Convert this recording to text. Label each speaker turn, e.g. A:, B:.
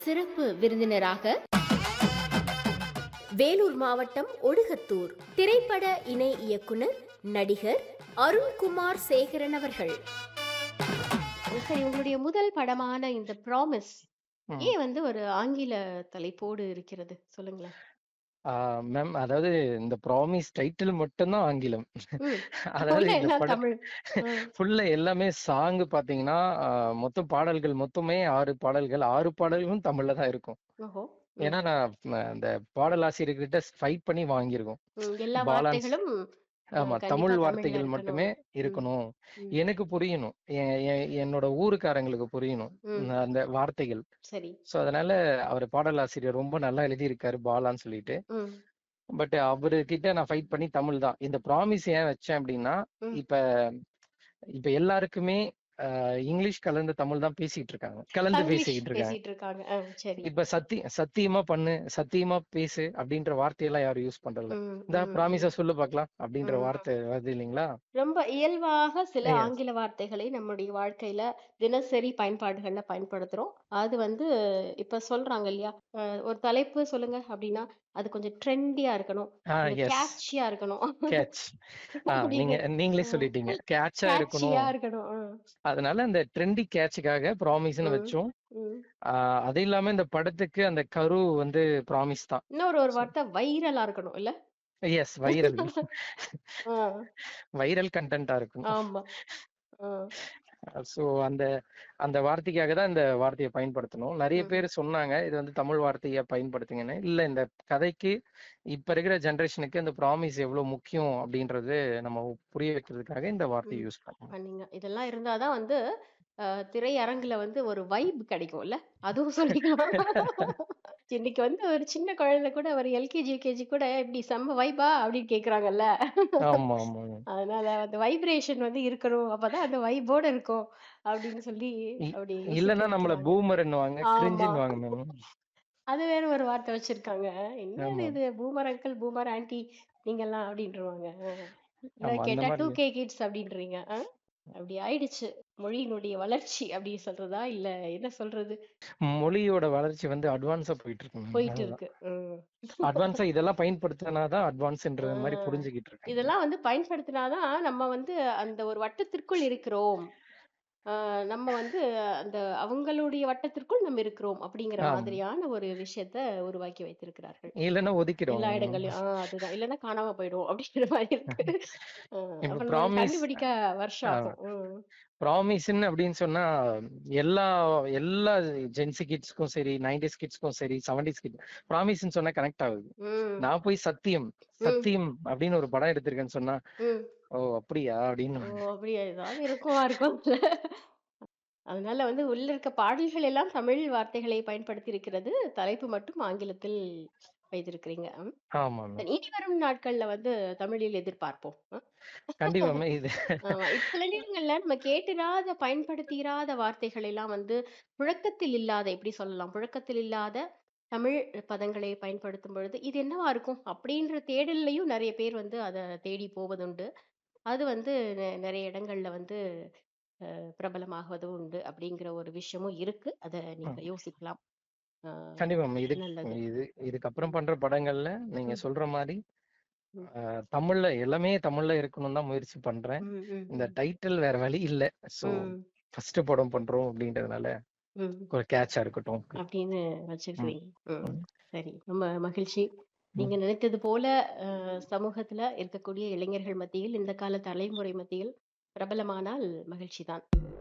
A: சிறப்பு விருந்தினராக வேலூர் மாவட்டம் ஒடுகத்தூர் திரைப்பட இணை இயக்குனர் நடிகர் அருண்குமார் சேகரன் அவர்கள் சரி உங்களுடைய முதல் படமான இந்த ப்ராமிஸ்
B: ம்.
A: ஏன் வந்து ஒரு ஆங்கில தலைப்போடு இருக்கிறது சொல்லுங்களேன்
B: மேம் அதாவது இந்த ப்ராமிஸ் டைட்டில் மட்டும்தான் ஆங்கிலம்
A: ம்.
B: அதாவது
A: உள்ள
B: இந்த
A: எல்லாம்
B: படம்
A: தமிழ் ம்.
B: ஃபுல்லா எல்லாமே சாங் பாத்தீங்கன்னா ஆஹ் மொத்தம் பாடல்கள் மொத்தமே ஆறு பாடல்கள் ஆறு பாடல்களும் தமிழ்ல தான் இருக்கும்
A: ஓஹோ
B: ஏன்னா நான் ம, அந்த பாடலாசிரியர்கிட்ட ஃபைட் பண்ணி வாங்கியிருக்கோம்
A: ம், எல்லா
B: பாலான்ஸ்
A: வார்த்தைகளும்
B: ஆமா
A: கண்டிப்பா
B: தமிழ்
A: தமிழ்ல
B: வார்த்தைகள்
A: இருக்கணும்.
B: மட்டுமே
A: ம்.
B: இருக்கணும்
A: ம்.
B: எனக்கு புரியணும் எ- எ- என்னோட ஊருக்காரங்களுக்கு புரியணும்
A: ம்.
B: அந்த வார்த்தைகள்
A: சரி
B: சோ அதனால அவர் பாடலாசிரியர் ரொம்ப நல்லா எழுதியிருக்காரு பாலான்னு சொல்லிட்டு
A: ம்.
B: பட் அவர்கிட்ட நான் ஃபைட் பண்ணி தமிழ் தான் இந்த ப்ராமிஸ் ஏன் வச்சேன் அப்படின்னா
A: ம்.
B: இப்ப இப்ப எல்லாருக்குமே ஆஹ், இங்கிலீஷ் கலந்து தமிழ் தான் பேசிட்டு இருக்காங்க கலந்து
A: தங்கிலீஷ்
B: பேசிக்கிட்டு இருக்காங்க
A: பேசிட்டு இருக்காங்க ஆ, சரி
B: இப்ப சத்தி சத்தியமா பண்ணு சத்தியமா பேசு அப்படின்ற வார்த்தையெல்லாம் யாரும் யூஸ் பண்றதில்ல
A: ம்,
B: இந்த
A: ம்,
B: ப்ராமிஸ
A: ம்.
B: சொல்லு பார்க்கலாம் அப்படின்ற
A: ம்.
B: வார்த்தை வருது இல்லைங்களா
A: ரொம்ப இயல்பாக சில
B: Yes.
A: ஆங்கில வார்த்தைகளை நம்முடைய வாழ்க்கையில தினசரி பயன்பாடுகள்ல பயன்படுத்துறோம் அது வந்து இப்ப சொல்றாங்க இல்லையா அஹ் ஒரு தலைப்பு சொல்லுங்க அப்படின்னா அது கொஞ்சம் ட்ரெண்டியா இருக்கணும்
B: ஆ
A: கொஞ்சம்
B: எஸ்
A: கேட்சியா இருக்கணும்
B: கேட்ச் ஆ நீங்க
A: அப்படின்னு
B: நீங்களே
A: ஆ.
B: சொல்லிட்டீங்க கேட்சா இருக்கணும்
A: கேட்சியா இருக்கணும் ஆ.
B: அதனால அந்த ட்ரெண்டி கேட்சுக்காக ப்ராமிஸ்னு
A: ம்,
B: வச்சோம்
A: ம்.
B: ஆஹ், அது இல்லாம இந்த படத்துக்கு அந்த கரு வந்து ப்ராமிஸ் தான்
A: இன்னொரு ஒரு வார்த்தை வைரலா இருக்கணும் இல்ல
B: எஸ் வைரல்
A: ஆ,
B: வைரல் கண்டென்ட்டா இருக்கணும்
A: ஆமா ஆ,
B: ஸோ அந்த அந்த வார்த்தைக்காக தான் இந்த வார்த்தையை பயன்படுத்தணும் நிறைய
A: ம்,
B: பேர் சொன்னாங்க இது வந்து தமிழ் வார்த்தையை பயன்படுத்துங்கன்னு இல்ல இந்த கதைக்கு இப்ப இருக்கிற ஜெனரேஷனுக்கு இந்த ப்ராமிஸ் எவ்வளவு முக்கியம் அப்படின்றது நம்ம புரிய வைக்கிறதுக்காக இந்த வார்த்தையை
A: ம்.
B: யூஸ் பண்ணோம்
A: பண்ணீங்க இதெல்லாம் இருந்தாதான் வந்து அஹ், திரையரங்குல வந்து ஒரு வைப் கிடைக்கும்ல அதுவும் சொல்லிக்கலாம் இன்னைக்கு வந்து ஒரு சின்ன குழந்தை கூட ஒரு எல்கேஜி யூகேஜி கூட இப்படி செம்ம வைபா அப்படின்னு கேக்குறாங்கல்ல
B: ஆமா ஆமா
A: அதனால அந்த வைப்ரேஷன் வந்து இருக்கணும் அப்பதான் அந்த வைபோட இருக்கும் அப்படின்னு சொல்லி
B: இ-
A: அப்படி
B: இல்லைன்னா நம்மள
A: சித்தரிக்கிறாங்க
B: பூமர்ன்னுவாங்க
A: ஆமா
B: கிரிஞ்சுன்னுவாங்க மேம்
A: அது வேற ஒரு வார்த்தை வச்சிருக்காங்க என்னது
B: ஆமா
A: இது பூமர் அங்கிள் பூமர் ஆன்ட்டி நீங்கெல்லாம் அப்படின்றவாங்க இல்ல
B: ஆமா அந்த
A: கேட்டா டூ
B: மாதிரி
A: கே கிட்ஸ் அப்படின்றீங்க ஆ? அப்படி ஆயிடுச்சு மொழியினுடைய வளர்ச்சி அப்படி சொல்றதா இல்ல என்ன சொல்றது
B: மொழியோட வளர்ச்சி வந்து அட்வான்ஸா போயிட்டு இருக்கு மேம்
A: போயிட்டு
B: அதுதான்
A: இருக்கு ம்.
B: அட்வான்ஸா இதெல்லாம் பயன்படுத்தினாதான் அட்வான்ஸ்ன்ற மாதிரி
A: ஆ.
B: புரிஞ்சுக்கிட்டு இருக்கேன்
A: இதெல்லாம் வந்து பயன்படுத்தினாதான் நம்ம வந்து அந்த ஒரு வட்டத்திற்குள் இருக்கிறோம் ஆ, நம்ம வந்து அந்த அவங்களுடைய வட்டத்திற்குள் நம்ம இருக்கிறோம் அப்படிங்கிற
B: ஆமா
A: மாதிரியான ஒரு விஷயத்த உருவாக்கி வைத்திருக்கிறார்கள்
B: இல்லைன்னா
A: எல்லா
B: ஒதுக்கிடுவாங்க மேம்
A: இடங்கள்லயும் ஆஹ் அதுதான் இல்லைன்னா காணாம போயிடும் அப்படிங்கிற மாதிரி இருக்கு ஆஹ்
B: இப்ப
A: அப்ப நம்ம
B: ப்ராமிஸ்
A: கண்டுபிடிக்க வருஷம் ஆகும் உம்
B: ப்ராமிஸ்ன்னு அப்படின்னு சொன்னா எல்லா எல்லா ஜென்சி கிட்ஸ்க்கும் சரி நைன்டிஸ் கிட்ஸ்க்கும் சரி செவன்டிஸ் கிட் ப்ராமிஸ்ன்னு சொன்னா கனெக்ட் ஆகுது
A: உம்
B: நான் போய் சத்தியம்
A: உம்
B: சத்தியம் அப்படின்னு ஒரு படம் எடுத்திருக்கேன்னு சொன்னா
A: உம்
B: ஓ அப்படியா
A: ஓ
B: அப்படின்னு
A: அப்படியா ஏதாவது இருக்குமா இருக்கும் அதனால வந்து உள்ள இருக்க பாடல்கள் எல்லாம் தமிழ் வார்த்தைகளை பயன்படுத்தி இருக்கிறது தலைப்பு மட்டும் ஆங்கிலத்தில் வைத்திருக்கிறீங்க உம்.
B: ஆமா மேம்
A: இனி வரும் நாட்கள்ல வந்து தமிழில் எதிர்பார்ப்போம் உம்.
B: கண்டிப்பா மேம் இது
A: ஆமா இப்ப சில நேரங்கள்ல நம்ம கேட்டிராத பயன்படுத்திராத வார்த்தைகள் எல்லாம் வந்து புழக்கத்தில் இல்லாத எப்படி சொல்லலாம் புழக்கத்தில் இல்லாத தமிழ் பதங்களை பயன்படுத்தும் பொழுது இது என்னவா இருக்கும் அப்படின்ற தேடல்லையும் நிறைய பேர் வந்து அதை தேடி போவதுண்டு அது வந்து நெ- நிறைய இடங்கள்ல வந்து அஹ், பிரபலமாகுவதும் உண்டு அப்படிங்கிற ஒரு விஷயமும் இருக்கு அதை நீங்க
B: ம்.
A: யோசிக்கலாம் அஹ்,
B: கண்டிப்பா மேம் இது
A: நல்லது
B: இது இதுக்கப்புறம் பண்ற படங்கள்ல நீங்க
A: ம்,
B: சொல்ற மாதிரி
A: ம்,
B: ஆஹ், தமிழ்ல எல்லாமே தமிழ்ல இருக்கணும் தான் முயற்சி பண்றேன்
A: ம், ம்,
B: இந்த
A: ம்,
B: டைட்டில் வேற வழி இல்ல சோ
A: ம்,
B: ஃபர்ஸ்ட் படம் பண்றோம் அப்படின்றதுனால
A: ம்.
B: ஒரு கேட்சா இருக்கட்டும்
A: அப்படின்னு
B: ம்,
A: வச்சிருக்கிறீங்க ம்
B: ம்,
A: சரி ரொம்ப மகிழ்ச்சி
B: ம்.
A: நீங்க நினைத்தது போல அஹ், சமூகத்துல இருக்கக்கூடிய இளைஞர்கள் மத்தியில் இந்த கால தலைமுறை மத்தியில் பிரபலமானால் மகிழ்ச்சி தான்